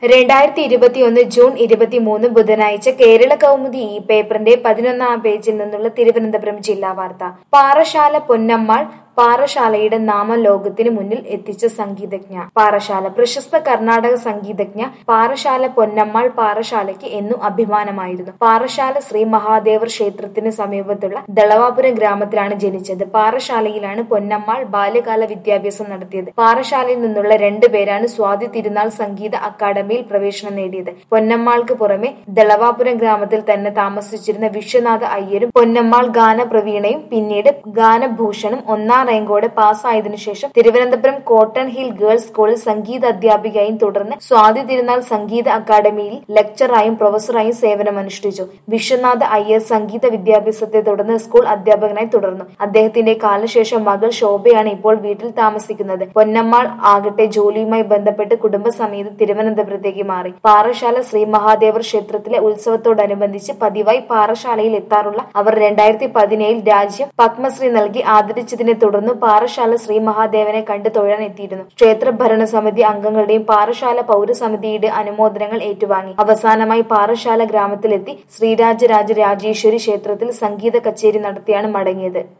രണ്ടായിരത്തി ഇരുപത്തിയൊന്ന് ജൂൺ ഇരുപത്തിമൂന്ന് ബുധനാഴ്ച കേരള കൗമുദി ഈ പേപ്പറിന്റെ പതിനൊന്നാം പേജിൽ നിന്നുള്ള തിരുവനന്തപുരം ജില്ലാ വാർത്ത പാറശാല പൊന്നമ്മാൾ പാറശാലയുടെ നാമം ലോകത്തിന് മുന്നിൽ എത്തിച്ച സംഗീതജ്ഞ പാറശാല പ്രശസ്ത കർണാടക സംഗീതജ്ഞ പാറശാല പൊന്നമ്മാൾ പാറശാലയ്ക്ക് എന്നും അഭിമാനമായിരുന്നു പാറശാല ശ്രീ മഹാദേവർ ക്ഷേത്രത്തിന് സമീപത്തുള്ള ദളവാപുരം ഗ്രാമത്തിലാണ് ജനിച്ചത് പാറശാലയിലാണ് പൊന്നമ്മാൾ ബാല്യകാല വിദ്യാഭ്യാസം നടത്തിയത് പാറശാലയിൽ നിന്നുള്ള രണ്ടുപേരാണ് സ്വാതി തിരുനാൾ സംഗീത അക്കാദമിയിൽ പ്രവേശനം നേടിയത് പൊന്നമ്മാൾക്ക് പുറമെ ദളവാപുരം ഗ്രാമത്തിൽ തന്നെ താമസിച്ചിരുന്ന വിശ്വനാഥ അയ്യരും പൊന്നമ്മാൾ ഗാനപ്രവീണയും പിന്നീട് ഗാനഭൂഷണും ഒന്നാം റാങ്കോടെ പാസ്സായതിനു ശേഷം തിരുവനന്തപുരം കോട്ടൺ ഹിൽ ഗേൾസ് സ്കൂളിൽ സംഗീത അധ്യാപികയായും തുടർന്ന് സ്വാതി തിരുനാൾ സംഗീത അക്കാദമിയിൽ ലെക്ചറായും പ്രൊഫസറായും സേവനമനുഷ്ഠിച്ചു വിശ്വനാഥ അയ്യർ സംഗീത വിദ്യാഭ്യാസത്തെ തുടർന്ന് സ്കൂൾ അധ്യാപകനായി തുടർന്നു അദ്ദേഹത്തിന്റെ കാലശേഷം മകൾ ശോഭയാണ് ഇപ്പോൾ വീട്ടിൽ താമസിക്കുന്നത് പൊന്നമ്മാൾ ആകട്ടെ ജോലിയുമായി ബന്ധപ്പെട്ട് കുടുംബസമേതം തിരുവനന്തപുരത്തേക്ക് മാറി പാറശാല ശ്രീ മഹാദേവർ ക്ഷേത്രത്തിലെ ഉത്സവത്തോടനുബന്ധിച്ച് പതിവായി പാറശാലയിൽ എത്താറുള്ള അവർ രണ്ടായിരത്തി പതിനേഴിൽ രാജ്യം പത്മശ്രീ നൽകി ആദരിച്ചതിനെ തുടർന്ന് പാറശാല ശ്രീ മഹാദേവനെ കണ്ടു തൊഴാൻ എത്തിയിരുന്നു ക്ഷേത്ര ഭരണസമിതി അംഗങ്ങളുടെയും പാറശാല പൗരസമിതിയുടെ അനുമോദനങ്ങൾ ഏറ്റുവാങ്ങി അവസാനമായി പാറശാല ഗ്രാമത്തിലെത്തി ശ്രീരാജരാജ രാജേശ്വരി ക്ഷേത്രത്തിൽ സംഗീത കച്ചേരി നടത്തിയാണ് മടങ്ങിയത്